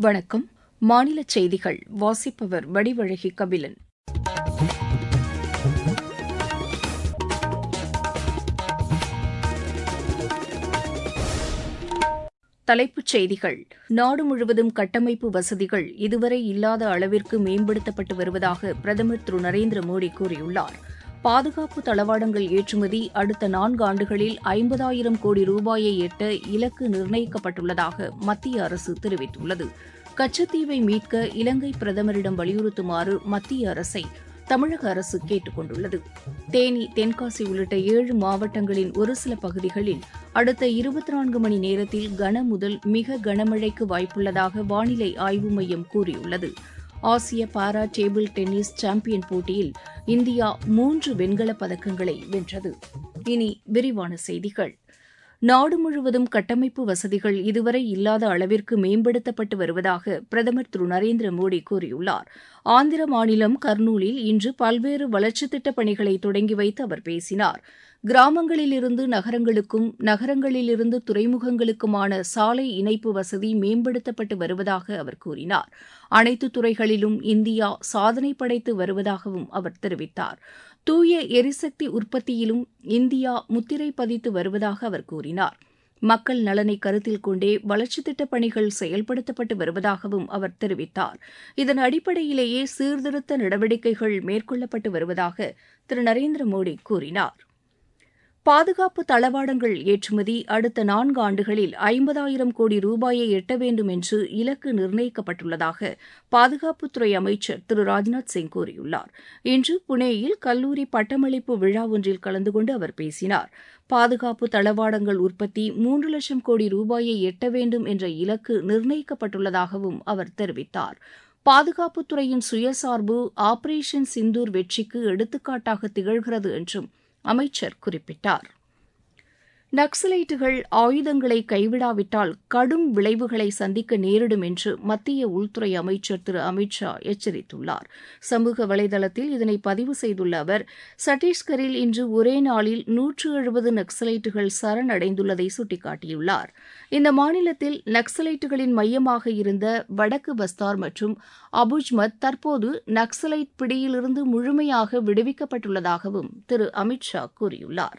வணக்கம் மாநில செய்திகள் வாசிப்பவர் வடிவழகி கபிலன் தலைப்புச் செய்திகள் நாடு முழுவதும் கட்டமைப்பு வசதிகள் இதுவரை இல்லாத அளவிற்கு மேம்படுத்தப்பட்டு வருவதாக பிரதமர் திரு நரேந்திர மோடி கூறியுள்ளார் பாதுகாப்பு தளவாடங்கள் ஏற்றுமதி அடுத்த நான்கு ஆண்டுகளில் ஐம்பதாயிரம் கோடி ரூபாயை எட்ட இலக்கு நிர்ணயிக்கப்பட்டுள்ளதாக மத்திய அரசு தெரிவித்துள்ளது கச்சத்தீவை மீட்க இலங்கை பிரதமரிடம் வலியுறுத்துமாறு மத்திய அரசை தமிழக அரசு கேட்டுக் கொண்டுள்ளது தேனி தென்காசி உள்ளிட்ட ஏழு மாவட்டங்களின் ஒரு சில பகுதிகளில் அடுத்த இருபத்தி நான்கு மணி நேரத்தில் கன முதல் மிக கனமழைக்கு வாய்ப்புள்ளதாக வானிலை ஆய்வு மையம் கூறியுள்ளது ஆசிய பாரா டேபிள் டென்னிஸ் சாம்பியன் போட்டியில் இந்தியா மூன்று வெண்கலப் பதக்கங்களை வென்றது இனி விரிவான செய்திகள் நாடு முழுவதும் கட்டமைப்பு வசதிகள் இதுவரை இல்லாத அளவிற்கு மேம்படுத்தப்பட்டு வருவதாக பிரதமர் திரு நரேந்திர மோடி கூறியுள்ளார் ஆந்திர மாநிலம் கர்னூலில் இன்று பல்வேறு வளர்ச்சித் திட்டப் பணிகளை தொடங்கி வைத்து அவர் பேசினார் கிராமங்களிலிருந்து நகரங்களுக்கும் நகரங்களிலிருந்து துறைமுகங்களுக்குமான சாலை இணைப்பு வசதி மேம்படுத்தப்பட்டு வருவதாக அவர் கூறினார் அனைத்து துறைகளிலும் இந்தியா சாதனை படைத்து வருவதாகவும் அவர் தெரிவித்தார் தூய எரிசக்தி உற்பத்தியிலும் இந்தியா முத்திரை பதித்து வருவதாக அவர் கூறினார் மக்கள் நலனை கருத்தில் கொண்டே வளர்ச்சித் திட்டப் பணிகள் செயல்படுத்தப்பட்டு வருவதாகவும் அவர் தெரிவித்தார் இதன் அடிப்படையிலேயே சீர்திருத்த நடவடிக்கைகள் மேற்கொள்ளப்பட்டு வருவதாக திரு நரேந்திர மோடி கூறினார் பாதுகாப்பு தளவாடங்கள் ஏற்றுமதி அடுத்த நான்கு ஆண்டுகளில் ஐம்பதாயிரம் கோடி ரூபாயை எட்ட வேண்டும் என்று இலக்கு நிர்ணயிக்கப்பட்டுள்ளதாக பாதுகாப்புத்துறை அமைச்சர் திரு ராஜ்நாத் சிங் கூறியுள்ளார் இன்று புனேயில் கல்லூரி பட்டமளிப்பு விழா ஒன்றில் கலந்து கொண்டு அவர் பேசினார் பாதுகாப்பு தளவாடங்கள் உற்பத்தி மூன்று லட்சம் கோடி ரூபாயை எட்ட வேண்டும் என்ற இலக்கு நிர்ணயிக்கப்பட்டுள்ளதாகவும் அவர் தெரிவித்தார் பாதுகாப்புத்துறையின் சுயசார்பு ஆபரேஷன் சிந்தூர் வெற்றிக்கு எடுத்துக்காட்டாக திகழ்கிறது என்றும் அமைச்சர் குறிப்பிட்டார் நக்சலைட்டுகள் ஆயுதங்களை கைவிடாவிட்டால் கடும் விளைவுகளை சந்திக்க நேரிடும் என்று மத்திய உள்துறை அமைச்சர் திரு அமித் ஷா எச்சரித்துள்ளார் சமூக வலைதளத்தில் இதனை பதிவு செய்துள்ள அவர் சத்தீஸ்கரில் இன்று ஒரே நாளில் நூற்று எழுபது நக்சலைட்டுகள் சரணடைந்துள்ளதை சுட்டிக்காட்டியுள்ளார் இந்த மாநிலத்தில் நக்சலைட்டுகளின் மையமாக இருந்த வடக்கு பஸ்தார் மற்றும் அபுஜ்மத் தற்போது நக்சலைட் பிடியிலிருந்து முழுமையாக விடுவிக்கப்பட்டுள்ளதாகவும் திரு அமித் ஷா கூறியுள்ளார்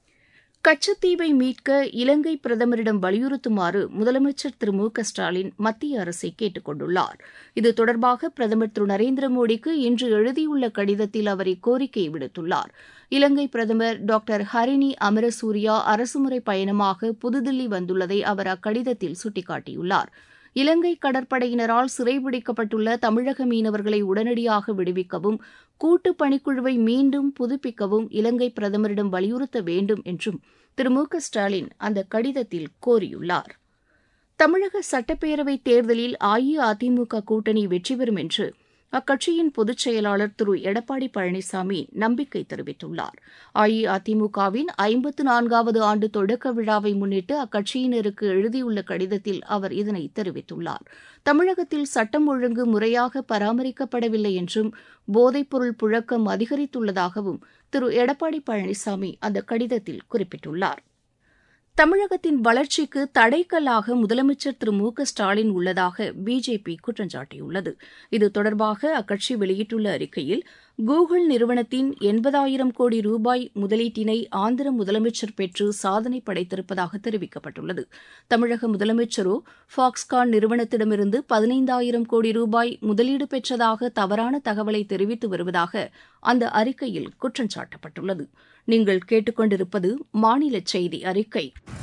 கச்சத்தீவை மீட்க இலங்கை பிரதமரிடம் வலியுறுத்துமாறு முதலமைச்சர் திரு மு க ஸ்டாலின் மத்திய அரசை கேட்டுக் கொண்டுள்ளார் இது தொடர்பாக பிரதமர் திரு நரேந்திர மோடிக்கு இன்று எழுதியுள்ள கடிதத்தில் அவர் இக்கோரிக்கையை விடுத்துள்ளார் இலங்கை பிரதமர் டாக்டர் ஹரினி அமரசூரியா அரசுமுறை பயணமாக புதுதில்லி வந்துள்ளதை அவர் அக்கடிதத்தில் சுட்டிக்காட்டியுள்ளார் இலங்கை கடற்படையினரால் சிறைபிடிக்கப்பட்டுள்ள தமிழக மீனவர்களை உடனடியாக விடுவிக்கவும் கூட்டு பணிக்குழுவை மீண்டும் புதுப்பிக்கவும் இலங்கை பிரதமரிடம் வலியுறுத்த வேண்டும் என்றும் திரு மு க ஸ்டாலின் அந்த கடிதத்தில் கோரியுள்ளார் தமிழக சட்டப்பேரவைத் தேர்தலில் அஇஅதிமுக கூட்டணி வெற்றி பெறும் என்று அக்கட்சியின் பொதுச் செயலாளர் திரு எடப்பாடி பழனிசாமி நம்பிக்கை தெரிவித்துள்ளார் அஇஅதிமுகவின் ஐம்பத்து நான்காவது ஆண்டு தொடக்க விழாவை முன்னிட்டு அக்கட்சியினருக்கு எழுதியுள்ள கடிதத்தில் அவர் இதனை தெரிவித்துள்ளார் தமிழகத்தில் சட்டம் ஒழுங்கு முறையாக பராமரிக்கப்படவில்லை என்றும் போதைப்பொருள் புழக்கம் அதிகரித்துள்ளதாகவும் திரு எடப்பாடி பழனிசாமி அந்த கடிதத்தில் குறிப்பிட்டுள்ளார் தமிழகத்தின் வளர்ச்சிக்கு தடைக்கல்லாக முதலமைச்சர் திரு மு க ஸ்டாலின் உள்ளதாக பிஜேபி குற்றம் சாட்டியுள்ளது இது தொடர்பாக அக்கட்சி வெளியிட்டுள்ள அறிக்கையில் கூகுள் நிறுவனத்தின் எண்பதாயிரம் கோடி ரூபாய் முதலீட்டினை ஆந்திர முதலமைச்சர் பெற்று சாதனை படைத்திருப்பதாக தெரிவிக்கப்பட்டுள்ளது தமிழக முதலமைச்சரோ ஃபாக்ஸ்கான் நிறுவனத்திடமிருந்து பதினைந்தாயிரம் கோடி ரூபாய் முதலீடு பெற்றதாக தவறான தகவலை தெரிவித்து வருவதாக அந்த அறிக்கையில் குற்றம் சாட்டப்பட்டுள்ளது நீங்கள் கேட்டுக்கொண்டிருப்பது மாநில செய்தி அறிக்கை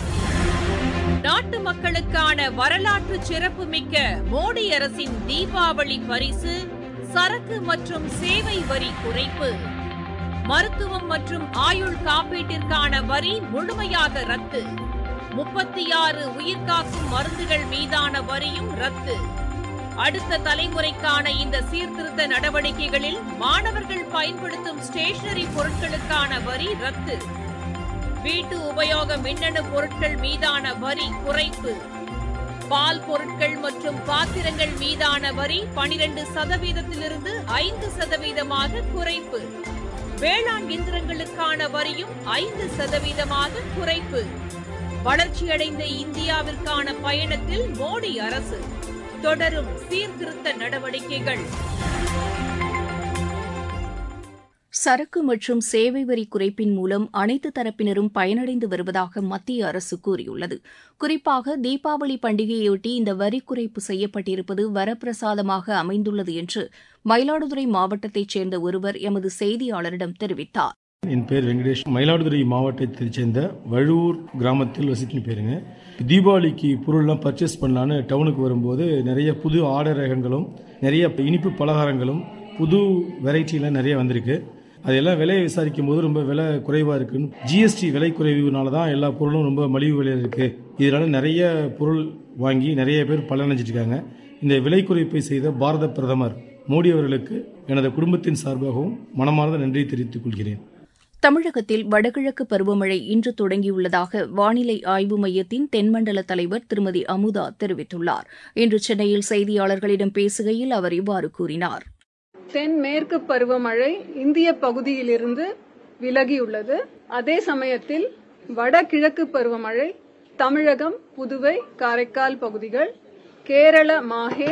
நாட்டு மக்களுக்கான வரலாற்று சிறப்புமிக்க மோடி அரசின் தீபாவளி பரிசு சரக்கு மற்றும் சேவை வரி குறைப்பு மருத்துவம் மற்றும் ஆயுள் காப்பீட்டிற்கான வரி முழுமையாக ரத்து முப்பத்தி ஆறு உயிர்காக்கும் மருந்துகள் மீதான வரியும் ரத்து அடுத்த தலைமுறைக்கான இந்த சீர்திருத்த நடவடிக்கைகளில் மாணவர்கள் பயன்படுத்தும் ஸ்டேஷனரி பொருட்களுக்கான வரி ரத்து வீட்டு உபயோக மின்னணு பொருட்கள் மீதான வரி குறைப்பு பால் பொருட்கள் மற்றும் பாத்திரங்கள் மீதான வரி பனிரெண்டு சதவீதத்திலிருந்து ஐந்து சதவீதமாக குறைப்பு வேளாண் இயந்திரங்களுக்கான வரியும் ஐந்து சதவீதமாக குறைப்பு வளர்ச்சியடைந்த இந்தியாவிற்கான பயணத்தில் மோடி அரசு தொடரும் சீர்திருத்த நடவடிக்கைகள் சரக்கு மற்றும் சேவை வரி குறைப்பின் மூலம் அனைத்து தரப்பினரும் பயனடைந்து வருவதாக மத்திய அரசு கூறியுள்ளது குறிப்பாக தீபாவளி பண்டிகையொட்டி இந்த வரி குறைப்பு செய்யப்பட்டிருப்பது வரப்பிரசாதமாக அமைந்துள்ளது என்று மயிலாடுதுறை மாவட்டத்தைச் சேர்ந்த ஒருவர் எமது செய்தியாளரிடம் தெரிவித்தார் என் பேர் வெங்கடேஷ் மயிலாடுதுறை மாவட்டத்தைச் சேர்ந்த வழுவூர் கிராமத்தில் வசிக்கும் பேருங்க தீபாவளிக்கு பொருள்லாம் பர்ச்சேஸ் பண்ணலான்னு டவுனுக்கு வரும்போது நிறைய புது ஆடை ரகங்களும் நிறைய இனிப்பு பலகாரங்களும் புது வெரைட்டிலாம் நிறைய வந்திருக்கு அதெல்லாம் விலையை விசாரிக்கும் போது ரொம்ப விலை குறைவாக இருக்குன்னு ஜிஎஸ்டி விலை குறைவுனால தான் எல்லா பொருளும் ரொம்ப மலிவு விலையில் இருக்குது இதனால நிறைய பொருள் வாங்கி நிறைய பேர் பலனடைஞ்சிட்டு இருக்காங்க இந்த விலை குறைப்பை செய்த பாரத பிரதமர் மோடி அவர்களுக்கு எனது குடும்பத்தின் சார்பாகவும் மனமார்ந்த நன்றி தெரிவித்துக் கொள்கிறேன் தமிழகத்தில் வடகிழக்கு பருவமழை இன்று தொடங்கியுள்ளதாக வானிலை ஆய்வு மையத்தின் தென்மண்டல தலைவர் திருமதி அமுதா தெரிவித்துள்ளார் இன்று சென்னையில் செய்தியாளர்களிடம் பேசுகையில் அவர் இவ்வாறு கூறினார் தென்மேற்கு பருவமழை இந்திய பகுதியிலிருந்து விலகியுள்ளது அதே சமயத்தில் வடகிழக்கு பருவமழை தமிழகம் புதுவை காரைக்கால் பகுதிகள் கேரள மாஹே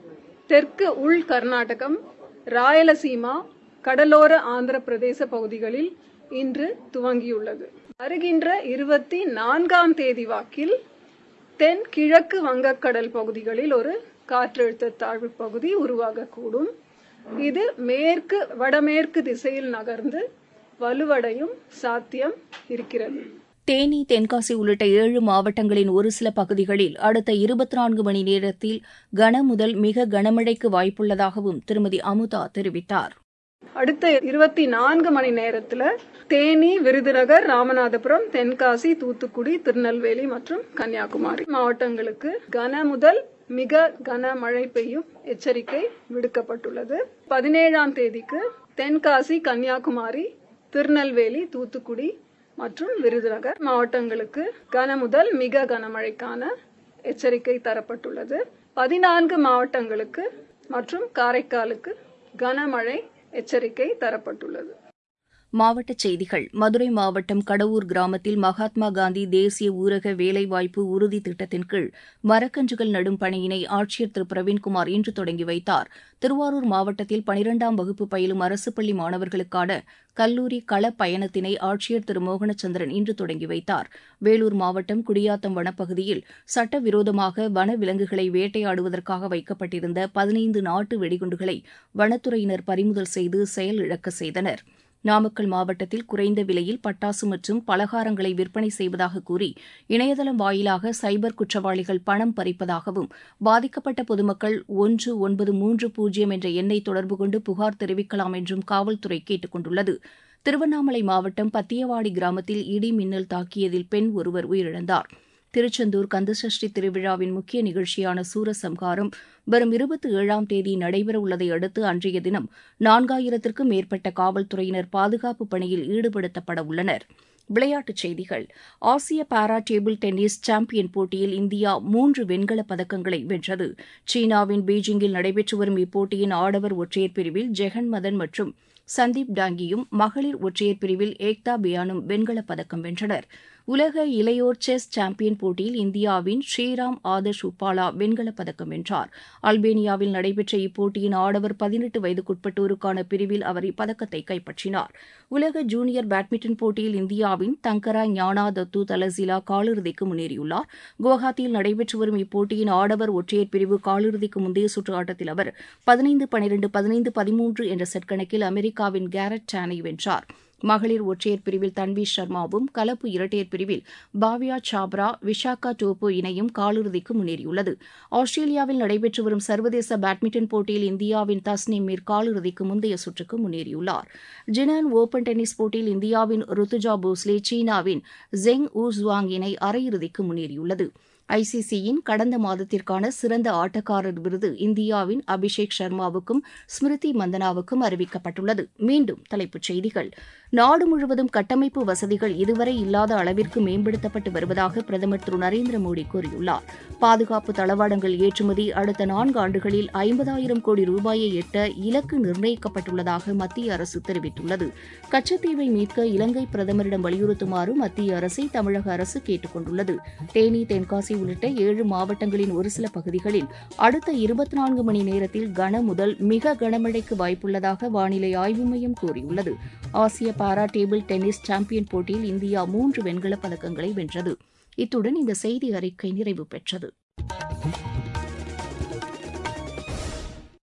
தெற்கு உள் கர்நாடகம் ராயலசீமா கடலோர ஆந்திர பிரதேச பகுதிகளில் இன்று துவங்கியுள்ளது வருகின்ற இருபத்தி நான்காம் தேதி வாக்கில் தென் கிழக்கு வங்கக்கடல் பகுதிகளில் ஒரு காற்றழுத்த தாழ்வு பகுதி உருவாகக்கூடும் இது மேற்கு வடமேற்கு திசையில் நகர்ந்து வலுவடையும் சாத்தியம் இருக்கிறது தேனி தென்காசி உள்ளிட்ட ஏழு மாவட்டங்களின் ஒரு சில பகுதிகளில் அடுத்த இருபத்தி நான்கு மணி நேரத்தில் கன முதல் மிக கனமழைக்கு வாய்ப்புள்ளதாகவும் திருமதி அமுதா தெரிவித்தார் அடுத்த இருபத்தி நான்கு மணி நேரத்துல தேனி விருதுநகர் ராமநாதபுரம் தென்காசி தூத்துக்குடி திருநெல்வேலி மற்றும் கன்னியாகுமரி மாவட்டங்களுக்கு கன முதல் மிக கனமழை பெய்யும் எச்சரிக்கை விடுக்கப்பட்டுள்ளது பதினேழாம் தேதிக்கு தென்காசி கன்னியாகுமரி திருநெல்வேலி தூத்துக்குடி மற்றும் விருதுநகர் மாவட்டங்களுக்கு கன முதல் மிக கனமழைக்கான எச்சரிக்கை தரப்பட்டுள்ளது பதினான்கு மாவட்டங்களுக்கு மற்றும் காரைக்காலுக்கு கனமழை எச்சரிக்கை தரப்பட்டுள்ளது மாவட்டச் செய்திகள் மதுரை மாவட்டம் கடவூர் கிராமத்தில் மகாத்மா காந்தி தேசிய ஊரக வேலைவாய்ப்பு உறுதி திட்டத்தின் கீழ் மரக்கன்றுகள் நடும் பணியினை ஆட்சியர் திரு பிரவீன்குமார் இன்று தொடங்கி வைத்தார் திருவாரூர் மாவட்டத்தில் பனிரெண்டாம் வகுப்பு பயிலும் அரசு பள்ளி மாணவர்களுக்கான கல்லூரி கள பயணத்தினை ஆட்சியர் திரு மோகனச்சந்திரன் இன்று தொடங்கி வைத்தார் வேலூர் மாவட்டம் குடியாத்தம் வனப்பகுதியில் சட்டவிரோதமாக வன விலங்குகளை வேட்டையாடுவதற்காக வைக்கப்பட்டிருந்த பதினைந்து நாட்டு வெடிகுண்டுகளை வனத்துறையினர் பறிமுதல் செய்து செயலிழக்க செய்தனர் நாமக்கல் மாவட்டத்தில் குறைந்த விலையில் பட்டாசு மற்றும் பலகாரங்களை விற்பனை செய்வதாக கூறி இணையதளம் வாயிலாக சைபர் குற்றவாளிகள் பணம் பறிப்பதாகவும் பாதிக்கப்பட்ட பொதுமக்கள் ஒன்று ஒன்பது மூன்று பூஜ்ஜியம் என்ற எண்ணை தொடர்பு கொண்டு புகார் தெரிவிக்கலாம் என்றும் காவல்துறை கேட்டுக் கொண்டுள்ளது திருவண்ணாமலை மாவட்டம் பத்தியவாடி கிராமத்தில் இடி மின்னல் தாக்கியதில் பெண் ஒருவர் உயிரிழந்தார் திருச்செந்தூர் கந்தசஷ்டி திருவிழாவின் முக்கிய நிகழ்ச்சியான சூரசம்ஹாரம் வரும் இருபத்தி ஏழாம் தேதி நடைபெறவுள்ளதை அடுத்து அன்றைய தினம் நான்காயிரத்திற்கும் மேற்பட்ட காவல்துறையினர் பாதுகாப்பு பணியில் ஈடுபடுத்தப்பட உள்ளனர் விளையாட்டுச் செய்திகள் ஆசிய பாரா டேபிள் டென்னிஸ் சாம்பியன் போட்டியில் இந்தியா மூன்று வெண்கலப் பதக்கங்களை வென்றது சீனாவின் பீஜிங்கில் நடைபெற்று வரும் இப்போட்டியின் ஆடவர் ஒற்றையர் பிரிவில் ஜெகன் மதன் மற்றும் சந்தீப் டாங்கியும் மகளிர் ஒற்றையர் பிரிவில் ஏக்தா பியானும் வெண்கலப் பதக்கம் வென்றனர் உலக இளையோர் செஸ் சாம்பியன் போட்டியில் இந்தியாவின் ஸ்ரீராம் ஆதர்ஷ் உப்பாலா வெண்கலப் பதக்கம் வென்றார் அல்பேனியாவில் நடைபெற்ற இப்போட்டியின் ஆடவர் பதினெட்டு வயதுக்குட்பட்டோருக்கான பிரிவில் அவர் இப்பதக்கத்தை கைப்பற்றினார் உலக ஜூனியர் பேட்மிண்டன் போட்டியில் இந்தியாவின் தங்கரா ஞானா தத்து தலசிலா காலிறுதிக்கு முன்னேறியுள்ளார் குவஹாத்தியில் நடைபெற்று வரும் இப்போட்டியின் ஆடவர் ஒற்றையர் பிரிவு காலிறுதிக்கு முந்தைய சுற்று ஆட்டத்தில் அவர் பதினைந்து பனிரெண்டு பதினைந்து பதிமூன்று என்ற செட் கணக்கில் அமெரிக்காவின் கேரட் டானை வென்றார் மகளிர் ஒற்றையர் பிரிவில் தன்வீர் சர்மாவும் கலப்பு இரட்டையர் பிரிவில் பாவியா சாப்ரா விஷாகா டோப்போ இணையும் காலிறுதிக்கு முன்னேறியுள்ளது ஆஸ்திரேலியாவில் நடைபெற்று வரும் சர்வதேச பேட்மிண்டன் போட்டியில் இந்தியாவின் தஸ்னீம் மீர் காலிறுதிக்கு முந்தைய சுற்றுக்கு முன்னேறியுள்ளார் ஜினான் ஓபன் டென்னிஸ் போட்டியில் இந்தியாவின் ருத்துஜா போஸ்லே சீனாவின் ஜெங் ஊ ஜுவாங் இணை அரையிறுதிக்கு முன்னேறியுள்ளது ஐசிசியின் கடந்த மாதத்திற்கான சிறந்த ஆட்டக்காரர் விருது இந்தியாவின் அபிஷேக் சர்மாவுக்கும் ஸ்மிருதி மந்தனாவுக்கும் அறிவிக்கப்பட்டுள்ளது மீண்டும் தலைப்புச் செய்திகள் நாடு முழுவதும் கட்டமைப்பு வசதிகள் இதுவரை இல்லாத அளவிற்கு மேம்படுத்தப்பட்டு வருவதாக பிரதமர் திரு நரேந்திர மோடி கூறியுள்ளார் பாதுகாப்பு தளவாடங்கள் ஏற்றுமதி அடுத்த நான்கு ஆண்டுகளில் ஐம்பதாயிரம் கோடி ரூபாயை எட்ட இலக்கு நிர்ணயிக்கப்பட்டுள்ளதாக மத்திய அரசு தெரிவித்துள்ளது கச்சத்தீவை மீட்க இலங்கை பிரதமரிடம் வலியுறுத்துமாறு மத்திய அரசை தமிழக அரசு கேட்டுக் கொண்டுள்ளது தேனி தென்காசி உள்ளிட்ட ஏழு மாவட்டங்களின் ஒரு சில பகுதிகளில் அடுத்த இருபத்தி நான்கு மணி நேரத்தில் கன முதல் மிக கனமழைக்கு வாய்ப்புள்ளதாக வானிலை ஆய்வு மையம் கூறியுள்ளது ஆசிய பாரா டேபிள் டென்னிஸ் சாம்பியன் போட்டியில் இந்தியா மூன்று வெண்கலப் பதக்கங்களை வென்றது இத்துடன் இந்த செய்தி அறிக்கை நிறைவு பெற்றது